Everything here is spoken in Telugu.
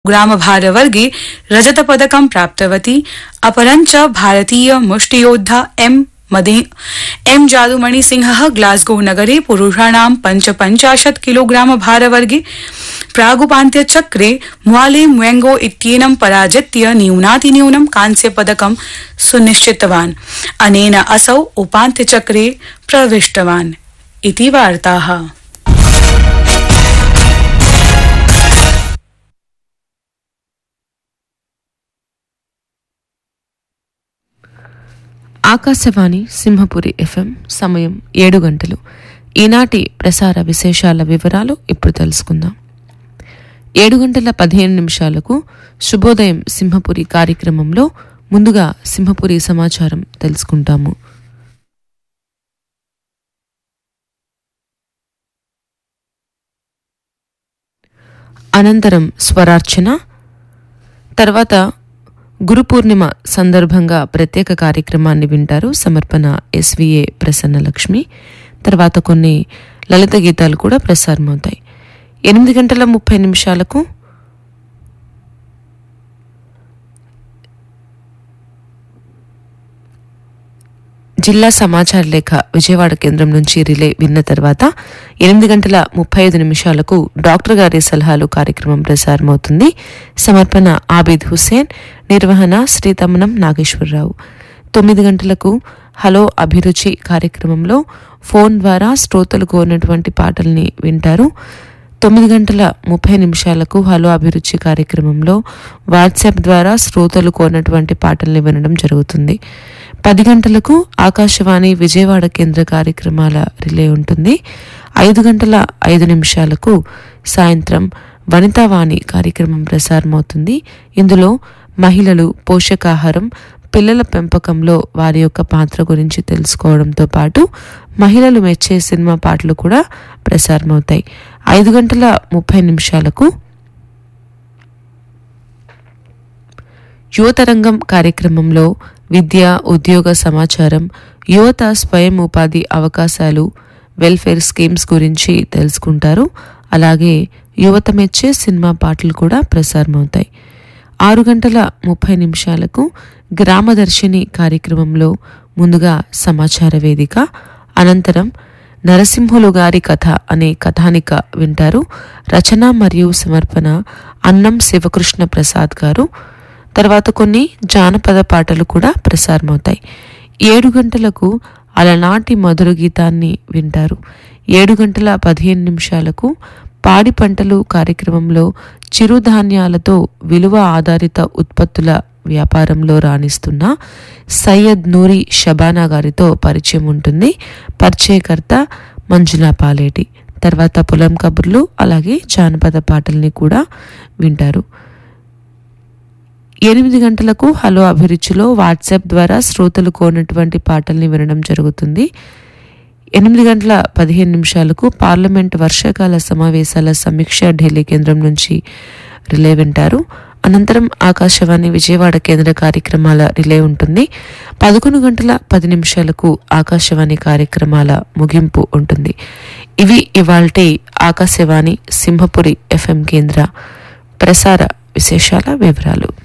ग्रामभारवर्गे रजतपदकं प्राप्तवती अपरञ्च भारतीय मुष्टियोद्धा एम मदे एम जादुमणि सिंह ग्लासगो नगरे पुरुषाणां पञ्चपञ्चाशत् किलोग्राम भारवर्गे प्रागुपान्त्यचक्रे म्वाले म्वेंगो इत्येनं पराजित्य न्यूनातिन्यूनं कांस्यपदकं सुनिश्चितवान् अनेन असौ उपान्त्यचक्रे प्रविष्टवान् इति वार्ताः ఆకాశవాణి సింహపురి ఎఫ్ఎం సమయం ఏడు గంటలు ఈనాటి ప్రసార విశేషాల వివరాలు ఇప్పుడు తెలుసుకుందాం ఏడు గంటల పదిహేను నిమిషాలకు శుభోదయం సింహపురి కార్యక్రమంలో ముందుగా సింహపురి సమాచారం తెలుసుకుంటాము అనంతరం స్వరార్చన తర్వాత గురు పూర్ణిమ సందర్భంగా ప్రత్యేక కార్యక్రమాన్ని వింటారు సమర్పణ ఎస్విఏ ప్రసన్న లక్ష్మి తర్వాత కొన్ని లలిత గీతాలు కూడా ప్రసారమవుతాయి ఎనిమిది గంటల ముప్పై నిమిషాలకు జిల్లా సమాచార లేఖ విజయవాడ కేంద్రం నుంచి రిలే విన్న తర్వాత ఎనిమిది గంటల ముప్పై ఐదు నిమిషాలకు డాక్టర్ గారి సలహాలు కార్యక్రమం ప్రసారమవుతుంది సమర్పణ ఆబిద్ హుసేన్ నిర్వహణ శ్రీతమనం నాగేశ్వరరావు తొమ్మిది గంటలకు హలో అభిరుచి కార్యక్రమంలో ఫోన్ ద్వారా శ్రోతలు కోరినటువంటి పాటల్ని వింటారు తొమ్మిది గంటల ముప్పై నిమిషాలకు హలో అభిరుచి కార్యక్రమంలో వాట్సాప్ ద్వారా శ్రోతలు కోరినటువంటి పాటల్ని వినడం జరుగుతుంది పది గంటలకు ఆకాశవాణి విజయవాడ కేంద్ర కార్యక్రమాల రిలే ఉంటుంది ఐదు గంటల ఐదు నిమిషాలకు సాయంత్రం వనితావాణి కార్యక్రమం ప్రసారమవుతుంది ఇందులో మహిళలు పోషకాహారం పిల్లల పెంపకంలో వారి యొక్క పాత్ర గురించి తెలుసుకోవడంతో పాటు మహిళలు మెచ్చే సినిమా పాటలు కూడా ప్రసారమవుతాయి ఐదు గంటల ముప్పై నిమిషాలకు యువతరంగం కార్యక్రమంలో విద్య ఉద్యోగ సమాచారం యువత స్వయం ఉపాధి అవకాశాలు వెల్ఫేర్ స్కీమ్స్ గురించి తెలుసుకుంటారు అలాగే యువత మెచ్చే సినిమా పాటలు కూడా ప్రసారమవుతాయి ఆరు గంటల ముప్పై నిమిషాలకు గ్రామదర్శిని కార్యక్రమంలో ముందుగా సమాచార వేదిక అనంతరం నరసింహులు గారి కథ అనే కథానిక వింటారు రచన మరియు సమర్పణ అన్నం శివకృష్ణ ప్రసాద్ గారు తర్వాత కొన్ని జానపద పాటలు కూడా ప్రసారమవుతాయి ఏడు గంటలకు అలనాటి మధుర గీతాన్ని వింటారు ఏడు గంటల పదిహేను నిమిషాలకు పాడి పంటలు కార్యక్రమంలో చిరుధాన్యాలతో విలువ ఆధారిత ఉత్పత్తుల వ్యాపారంలో రాణిస్తున్న సయ్యద్ నూరి షబానా గారితో పరిచయం ఉంటుంది పరిచయకర్త మంజులా పాలేటి తర్వాత పొలం కబుర్లు అలాగే జానపద పాటల్ని కూడా వింటారు ఎనిమిది గంటలకు హలో అభిరుచిలో వాట్సాప్ ద్వారా శ్రోతలు కోరినటువంటి పాటల్ని వినడం జరుగుతుంది ఎనిమిది గంటల పదిహేను నిమిషాలకు పార్లమెంట్ వర్షాకాల సమావేశాల సమీక్ష ఢిల్లీ కేంద్రం నుంచి రిలే వింటారు అనంతరం ఆకాశవాణి విజయవాడ కేంద్ర కార్యక్రమాల రిలే ఉంటుంది పదకొండు గంటల పది నిమిషాలకు ఆకాశవాణి కార్యక్రమాల ముగింపు ఉంటుంది ఇవి ఇవాల్టి ఆకాశవాణి సింహపురి ఎఫ్ఎం కేంద్ర ప్రసార విశేషాల వివరాలు